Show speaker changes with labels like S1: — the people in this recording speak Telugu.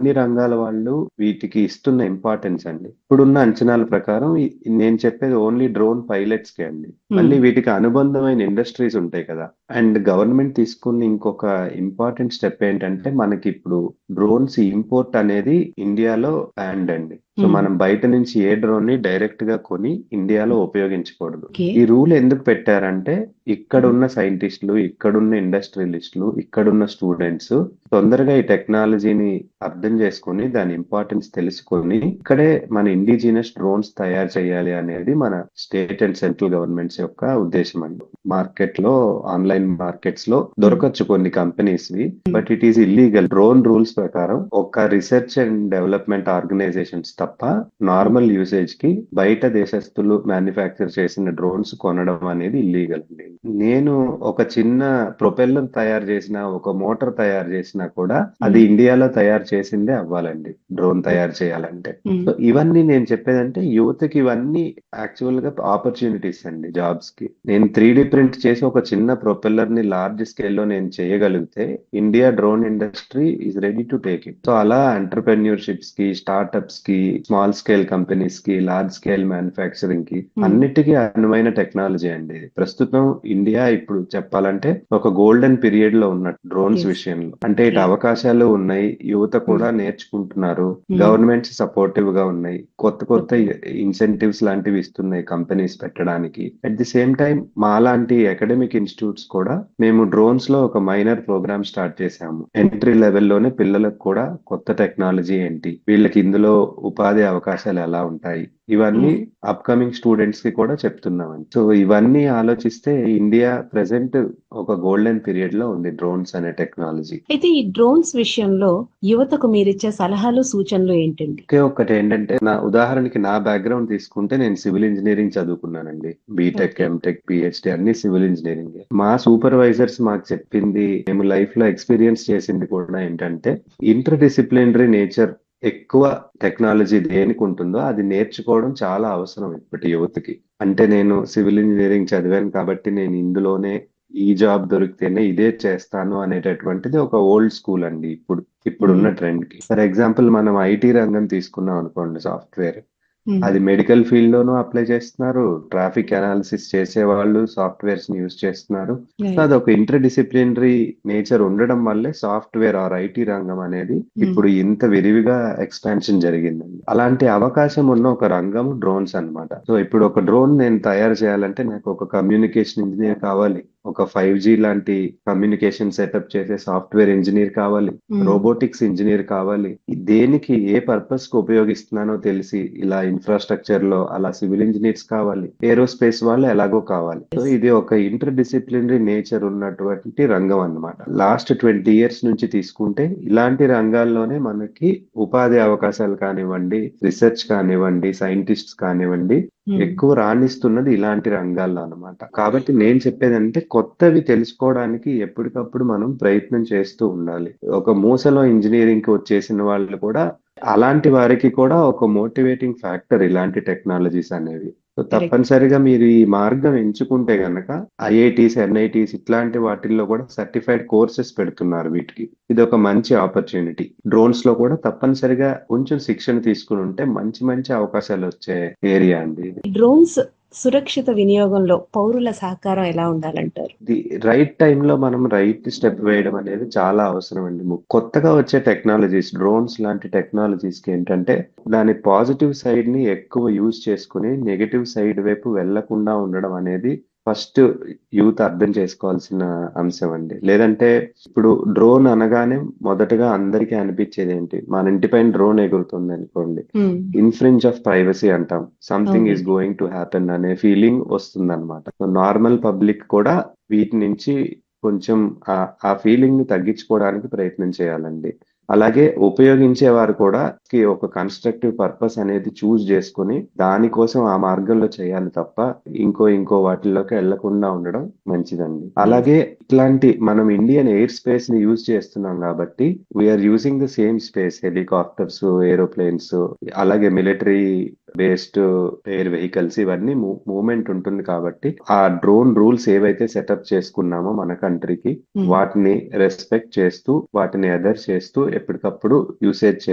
S1: అన్ని రంగాల వాళ్ళు వీటికి ఇస్తున్న ఇంపార్టెన్స్ అండి ఇప్పుడున్న అంచనాల ప్రకారం ఈ- నేను చెప్పేది ఓన్లీ డ్రోన్ పైలట్స్ కి అండి మళ్ళీ వీటికి అనుబంధమైన ఇండస్ట్రీస్ ఉంటాయి కదా అండ్ గవర్నమెంట్ తీసుకున్న ఇంకొక ఇంపార్టెంట్ స్టెప్ ఏంటంటే మనకి ఇప్పుడు డ్రోన్స్ ఇంపోర్ట్ అనేది ఇండియాలో బ్యాండ్ అండి సో
S2: Hmm.
S1: మనం బయట నుంచి ఏ డ్రోన్ ని డైరెక్ట్ గా కొని ఇండియాలో ఉపయోగించకూడదు
S2: ఓకే
S1: ఈ రూల్ ఎందుకు పెట్టారంటే ఇక్కడున్న సైంటిస్టులు ఇక్కడున్న ఇండస్ట్రియలిస్టులు ఇక్కడున్న స్టూడెంట్స్ తొందరగా ఈ టెక్నాలజీని అర్థం చేసుకొని దాని ఇంపార్టెన్స్ తెలుసుకొని ఇక్కడే మన ఇండిజినస్ డ్రోన్స్ తయారు చేయాలి అనేది మన స్టేట్ అండ్ సెంట్రల్ గవర్నమెంట్స్ యొక్క ఉద్దేశం అండి మార్కెట్ లో ఆన్లైన్ మార్కెట్స్ లో దొరకచ్చు కొన్ని కంపెనీస్ వి but it is illegal drone rules ప్రకారం ఒక రీసెర్చ్ అండ్ డెవలప్మెంట్ ఆర్గనైజేషన్స్ తప్ప నార్మల్ యూసేజ్ కి బయట దేశస్తులు మ్యానుఫ్యాక్చర్ చేసిన డ్రోన్స్ కొనడం అనేది ఇల్లీగల్ అండి నేను ఒక చిన్న ప్రొపెల్లర్ తయారు చేసిన ఒక మోటార్ తయారు చేసినా కూడా అది ఇండియాలో తయారు చేసిందే అవ్వాలండి డ్రోన్ తయారు చేయాలంటే సో ఇవన్నీ నేను చెప్పేదంటే యువతకి ఇవన్నీ యాక్చువల్ గా ఆపర్చునిటీస్ అండి జాబ్స్ కి నేను త్రీ ప్రింట్ చేసి ఒక చిన్న ప్రొపెల్లర్ ని లార్జ్ స్కేల్ లో నేను చేయగలిగితే India drone industry is ready to take it so అలా ఎంటర్ప్రెన్యూర్షిప్స్ కి స్టార్ట్అప్స్ కి స్మాల్ స్కేల్ కంపెనీస్ కి లార్జ్ స్కేల్ మ్యానుఫ్యాక్చరింగ్ కి అన్నిటికీ అనువైన టెక్నాలజీ అండి ఇది ప్రస్తుతం ఇండియా ఇప్పుడు చెప్పాలంటే ఒక గోల్డెన్ పీరియడ్ లో ఉన్నట్టు డ్రోన్స్
S2: Yes.
S1: విషయంలో అంటే ఇటు
S2: Okay.
S1: అవకాశాలు ఉన్నాయి యువత కూడా నేర్చుకుంటున్నారు
S2: Hmm.
S1: గవర్నమెంట్స్ సపోర్టివ్ గా ఉన్నాయి కొత్త కొత్త ఇన్సెంటివ్స్ లాంటివి ఇస్తున్నాయి కంపెనీస్ పెట్టడానికి అట్ ది సేమ్ టైం మాలాంటి అకాడమిక్ ఇన్స్టిట్యూట్స్ కూడా మేము డ్రోన్స్ లో ఒక మైనర్ ప్రోగ్రామ్ స్టార్ట్ చేశాము ఎంట్రీ లెవెల్లోనే పిల్లలకు కూడా కొత్త టెక్నాలజీ ఏంటి వీళ్ళకి ఇందులో ఉపాధి అవకాశాలు ఎలా ఉంటాయి ఇవన్నీ అప్కమింగ్ స్టూడెంట్స్ కి కూడా చెప్తున్నామండి సో ఇవన్నీ ఆలోచిస్తే ఇండియా ప్రెసెంట్ ఒక గోల్డెన్ పీరియడ్ లో ఉంది డ్రోన్స్ అనే టెక్నాలజీ
S2: అయితే ఈ డ్రోన్స్ విషయంలో యువతకు మీరిచ్చే సలహాలు సూచనలు ఏంటండి
S1: ఒకే ఒక్కటి ఏంటంటే నా ఉదాహరణకి నా బ్యాక్గ్రౌండ్ తీసుకుంటే నేను సివిల్ ఇంజనీరింగ్ చదువుకున్నానండి బీటెక్
S2: Okay.
S1: ఎంటెక్ పిహెచ్డి అన్ని సివిల్ ఇంజనీరింగ్ మా సూపర్వైజర్స్ మాకు చెప్పింది మేము లైఫ్ లో ఎక్స్పీరియన్స్ చేసింది కూడా ఏంటంటే ఇంటర్ డిసిప్లినరీ నేచర్ ఎక్కువ టెక్నాలజీ దేనికి ఉంటుందో అది నేర్చుకోవడం చాలా అవసరం ఇప్పటి యువతకి అంటే నేను సివిల్ ఇంజనీరింగ్ చదివాను కాబట్టి నేను ఇందులోనే ఈ జాబ్ దొరికితేనే ఇదే చేస్తాను అనేటటువంటిది ఒక ఓల్డ్ స్కూల్ అండి ఇప్పుడు ఇప్పుడున్న ట్రెండ్ కి ఫర్ ఎగ్జాంపుల్ మనం ఐటీ రంగం తీసుకున్నాం అనుకోండి సాఫ్ట్వేర్
S2: Hmm.
S1: అది మెడికల్ ఫీల్డ్ లోనూ అప్లై చేస్తున్నారు ట్రాఫిక్ అనాలిసిస్ చేసే వాళ్ళు సాఫ్ట్వేర్స్ ని యూజ్ చేస్తున్నారు సో
S2: Right.
S1: అది ఒక ఇంటర్ డిసిప్లినరీ నేచర్ ఉండడం వల్లే సాఫ్ట్వేర్ ఆర్ ఐటీ రంగం అనేది ఇప్పుడు ఇంత విరివిగా ఎక్స్పాన్షన్ జరిగిందండి అలాంటి అవకాశం ఉన్న ఒక రంగం డ్రోన్స్ అన్నమాట సో ఇప్పుడు ఒక డ్రోన్ నేను తయారు చేయాలంటే నాకు ఒక కమ్యూనికేషన్ ఇంజనీర్ కావాలి ఒక ఫైవ్ జీ లాంటి కమ్యూనికేషన్ సెటప్ చేసే సాఫ్ట్వేర్ ఇంజనీర్ కావాలి
S2: Hmm.
S1: రోబోటిక్స్ ఇంజనీర్ కావాలి దేనికి ఏ పర్పస్ కు ఉపయోగిస్తున్నానో తెలిసి ఇలా ఇన్ఫ్రాస్ట్రక్చర్ లో అలా సివిల్ ఇంజనీర్స్ కావాలి ఏరోస్పేస్ వాళ్ళు ఎలాగో కావాలి సో
S2: Yes.
S1: ఇది ఒక ఇంటర్ డిసిప్లినరీ నేచర్ ఉన్నటువంటి రంగం అన్నమాట లాస్ట్ ట్వంటీ ఇయర్స్ నుంచి తీసుకుంటే ఇలాంటి రంగాల్లోనే మనకి ఉపాధి అవకాశాలు కానివ్వండి రీసెర్చ్ కానివ్వండి సైంటిస్ట్స్ కానివ్వండి
S2: Hmm.
S1: ఎక్కువ రాణిస్తున్నది ఇలాంటి రంగాల్లో అన్నమాట కాబట్టి నేను చెప్పేది అంటే కొత్తవి తెలుసుకోవడానికి ఎప్పటికప్పుడు మనం ప్రయత్నం చేస్తూ ఉండాలి ఒక మూసలో ఇంజనీరింగ్ కి వచ్చేసిన వాళ్ళు కూడా అలాంటి వారికి కూడా ఒక మోటివేటింగ్ ఫ్యాక్టర్ ఇలాంటి టెక్నాలజీస్ అనేవి సో తప్పనిసరిగా మీరు ఈ మార్గం ఎంచుకుంటే గనక ఐఐటీస్ ఎన్ఐటీస్ ఇట్లాంటి వాటిల్లో కూడా సర్టిఫైడ్ కోర్సెస్ పెడుతున్నారు వీటికి ఇది ఒక మంచి ఆపర్చునిటీ డ్రోన్స్ లో కూడా తప్పనిసరిగా కొంచెం శిక్షణ తీసుకుని ఉంటే మంచి మంచి అవకాశాలు వచ్చే ఏరియా అండి ఇది
S2: డ్రోన్స్ సురక్షిత వినియోగంలో పౌరుల సహకారం ఎలా ఉండాలంటారు
S1: ది రైట్ టైంలో మనం రైట్ స్టెప్ వేయడం అనేది చాలా అవసరం అండి ము- కొత్తగా వచ్చే టెక్నాలజీస్ డ్రోన్స్ లాంటి టెక్నాలజీస్ కి ఏంటంటే దాని పాజిటివ్ సైడ్ ని ఎక్కువ యూజ్ చేసుకుని నెగటివ్ సైడ్ వైపు వెళ్లకుండా ఉండడం అనేది ఫస్ట్ యూత్ అర్థం చేసుకోవాల్సిన అంశం అండి లేదంటే ఇప్పుడు డ్రోన్ అనగానే మొదటగా అందరికీ అనిపించేది ఏంటి మన ఇంటిపైన డ్రోన్ ఎగురుతుంది అనుకోండి
S2: Hmm.
S1: ఇన్ఫ్రింజ్ ఆఫ్ ప్రైవసీ అంటాం సంథింగ్ ఈస్
S2: అవునండి.
S1: గోయింగ్ టు హ్యాపెన్ అనే ఫీలింగ్ వస్తుంది అనమాట నార్మల్ పబ్లిక్ కూడా వీటి నుంచి కొంచెం ఆ- ఆ ఫీలింగ్ ని తగ్గించుకోవడానికి ప్రయత్నం చేయాలండి అలాగే ఉపయోగించే వారు కూడా కి ఒక కన్స్ట్రక్టివ్ పర్పస్ అనేది చూస్ చేసుకుని దానికోసం ఆ మార్గంలో చేయాలి తప్ప ఇంకో ఇంకో వాటిల్లోకి వెళ్లకుండా ఉండడం మంచిదండి అలాగే ఇట్లాంటి మనం ఇండియన్ ఎయిర్ స్పేస్ ని యూజ్ చేస్తున్నాం కాబట్టి we are using the same space helicopters aeroplanes అలాగే మిలిటరీ బేస్డ్ ఎయిర్ వెహికల్స్ ఇవన్నీ మూవ్మెంట్ ఉంటుంది కాబట్టి ఆ డ్రోన్ రూల్స్ ఏవైతే సెటప్ చేసుకున్నామో మన కంట్రీకి
S2: Hmm.
S1: వాటిని రెస్పెక్ట్ చేస్తూ వాటిని అదర్ చేస్తూ ఎప్పటికప్పుడు యూసేజ్